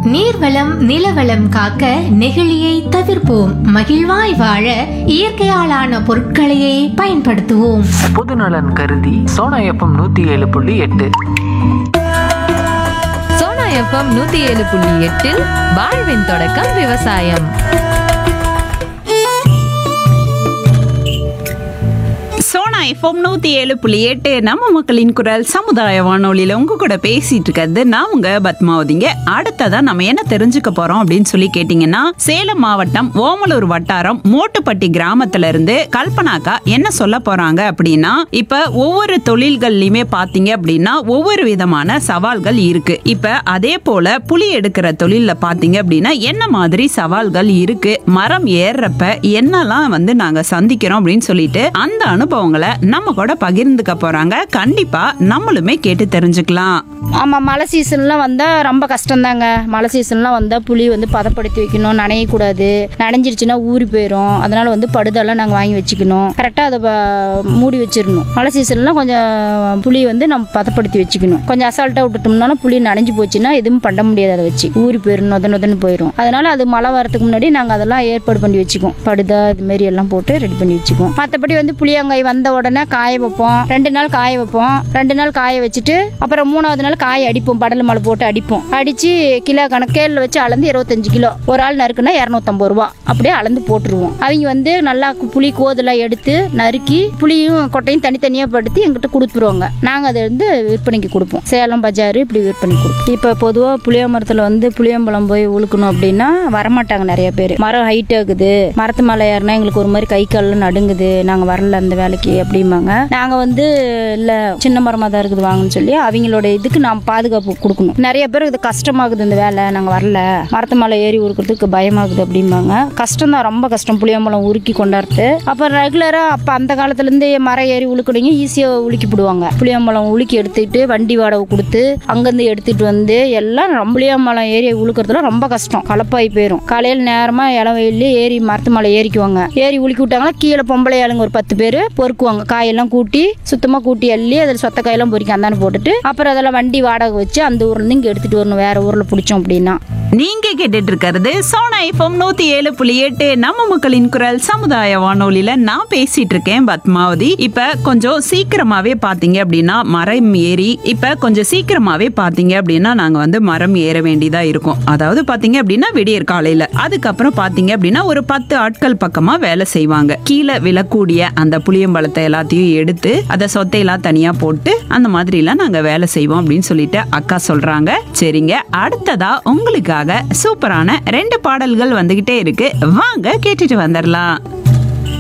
நீர்வளம் நிலவளம் காக்க நெகிழியை தவிர்ப்போம் மகிழ்வாய் வாழ இயற்கையாலான பொருட்களையே பயன்படுத்துவோம் பொதுநலன் கருதி சோனா எஃப்எம் நூத்தி ஏழு புள்ளி எட்டு சோனா எஃப்எம் நூத்தி ஏழு புள்ளி எட்டில் வாழ்வின் தொடக்கம் விவசாயம் சோனா எஃப்எம் நூத்தி ஏழு புள்ளி எட்டு நம்ம மக்களின் குரல் சமுதாய வானொலியில உங்க கூட பேசிட்டு இருக்கிறது நான் உங்க பத்மாவதிங்க அடுத்ததா நம்ம என்ன தெரிஞ்சுக்க போறோம் அப்படின்னு சொல்லி கேட்டீங்கன்னா சேலம் மாவட்டம் ஓமலூர் வட்டாரம் மோட்டுப்பட்டி கிராமத்துல இருந்து கல்பனாக்கா என்ன சொல்ல போறாங்க அப்படின்னா இப்ப ஒவ்வொரு தொழில்கள்லயுமே பாத்தீங்க அப்படின்னா ஒவ்வொரு விதமான சவால்கள் இருக்கு இப்ப அதே போல புலி எடுக்கிற தொழில்ல பாத்தீங்க அப்படின்னா என்ன மாதிரி சவால்கள் இருக்கு மரம் ஏறுறப்ப என்னெல்லாம் வந்து நாங்க சந்திக்கிறோம் அப்படின்னு சொல்லிட்டு அந்த அனுபவங்களை நம்ம கூட பகிர்ந்துக்க போறாங்க கண்டிப்பா நம்மளுமே கேட்டு தெரிஞ்சுக்கலாம் ஆமாம் மழை சீசன்லாம் வந்தால் ரொம்ப கஷ்டம்தாங்க மழை சீசன்லாம் வந்தால் புளி வந்து பதப்படுத்தி வைக்கணும் நனையக்கூடாது நனைஞ்சிருச்சுன்னா ஊறி போயிடும் அதனால வந்து படுதெல்லாம் நாங்கள் வாங்கி வச்சுக்கணும் கரெக்டாக அதை ப- மூடி வச்சிடணும் மழை சீசன்லாம் கொஞ்சம் புளி வந்து நம்ம பதப்படுத்தி வச்சுக்கணும் கொஞ்சம் அசால்ட்டாக விட்டுட்டோம்னாலும் புளி நனைஞ்சு போச்சுன்னா எதுவும் பண்ண முடியாது அதை வச்சு ஊறி போயிடும் நொத நொதன்னு போயிடும் அதனால அது மழை வரதுக்கு முன்னாடி நாங்கள் அதெல்லாம் ஏற்பாடு பண்ணி வச்சுக்குவோம் படுதா இது மாதிரி எல்லாம் போட்டு ரெடி பண்ணி வச்சுக்குவோம் மற்றபடி வந்து புளியங்காய் வந்த உடனே காய வைப்போம் ரெண்டு நாள் காய வைப்போம் ரெண்டு நாள் காய வச்சுட்டு அப்புறம் மூணாவது நாள் காய அடிப்போம் படல் மலை போட்டு அடிப்போம் அடிச்சு கிலோ கணக்கேல வச்சு அளந்து இருபத்தஞ்சு கிலோ ஒரு ஆள் நறுக்குன்னா இரநூத்தம்பது ரூபா அப்படியே அளந்து போட்டுருவோம் அவங்க வந்து நல்லா கு- புளி கோதெல்லாம் எடுத்து நறுக்கி புளியும் கொட்டையும் தனித்தனியாக படுத்தி எங்கிட்ட கொடுத்துருவாங்க நாங்கள் அதை வந்து விற்பனைக்கு கொடுப்போம் சேலம் பஜார் இப்படி விற்பனை கொடுப்போம் இப்போ பொதுவாக புளிய மரத்தில் வந்து புளியம்பழம் போய் உழுக்கணும் அப்படின்னா வரமாட்டாங்க நிறைய பேர் மரம் ஹைட் ஆகுது மரத்து மேலே ஏறினா எங்களுக்கு ஒரு மாதிரி கை கால்லாம் நடுங்குது நாங்கள் வரல அந்த வேலைக்கு அப்படிம்பாங்க நாங்கள் வந்து இல்லை சின்ன மரமாக தான் இருக்குது வாங்கன்னு சொல்லி அவங்களோட இதுக்கு நாம் பாதுகாப்பு கொடுக்கணும் நிறைய பேர் இது கஷ்டமாகுது இந்த வேலை நாங்கள் வரல மரத்து மேலே ஏறி உருக்கிறதுக்கு பயமாகுது அப்படிம்பாங்க கஷ்டம் தான் ரொம்ப கஷ்டம் புளியம்பழம் உருக்கி கொண்டாடுறது அப்புறம் ரெகுலராக அப்போ அந்த காலத்துலேருந்து மரம் ஏறி உழுக்கணுங்க ஈஸியாக உலுக்கி போடுவாங்க புளியம்பழம் உலுக்கி எடுத்துக்கிட்டு வண்டி வாடகை கொடுத்து அங்கேருந்து எடுத்துகிட்டு வந்து எல்லாம் ரொம்ப புளியம்பழம் ஏறி உழுக்கிறதுல ரொம்ப கஷ்டம் கலப்பாகி போயிடும் காலையில் நேரமாக இளம் வெயிலே ஏறி மரத்து மேலே ஏறிக்குவாங்க ஏறி உலுக்கி விட்டாங்கன்னா கீழே பொம்பளை ஆளுங்க ஒரு பத்து பேர் பொறுக்குவாங்க காயெல்லாம் கூட்டி சுத்தமாக கூட்டி அள்ளி அதில் சொத்த காயெல்லாம் பொறிக்க அந்தானு போட்டுட்டு அப்புறம் அதெல்லாம் வண்டி வாடகை வச்சு அந்த ஊர்லேருந்து இங்கே எடுத்துகிட்டு வரணும் வேறு ஊரில் பிடிச்சோம் அப்படின்னா நீங்க கேட்டுட்டு இருக்கிறது சோனா எஃப்எம் நூத்தி ஏழு புள்ளி எட்டு நம்ம மக்களின் குரல் சமுதாய வானொலியில நான் பேசிட்டு இருக்கேன் பத்மாவதி இப்ப கொஞ்சம் சீக்கிரமாவே பாத்தீங்க அப்படின்னா மரம் ஏறி இப்ப கொஞ்சம் சீக்கிரமாவே பாத்தீங்க அப்படின்னா நாங்க வந்து மரம் ஏற வேண்டியதா இருக்கும் அதாவது பாத்தீங்க அப்படின்னா விடியற் காலையில அதுக்கப்புறம் பாத்தீங்க அப்படின்னா ஒரு பத்து ஆட்கள் பக்கமா வேலை செய்வாங்க கீழே விழக்கூடிய அந்த புளியம்பழத்தை எல்லாத்தையும் எடுத்து அதை சொத்தையெல்லாம் தனியா போட்டு அந்த மாதிரி எல்லாம் நாங்க வேலை செய்வோம் அப்படின்னு சொல்லிட்டு அக்கா சொல்றாங்க சரிங்க அடுத்ததா உங்களுக்காக சூப்பரான ரெண்டு பாடல்கள் வந்துகிட்டே இருக்கு வாங்க கேட்டுட்டு வந்துடலாம்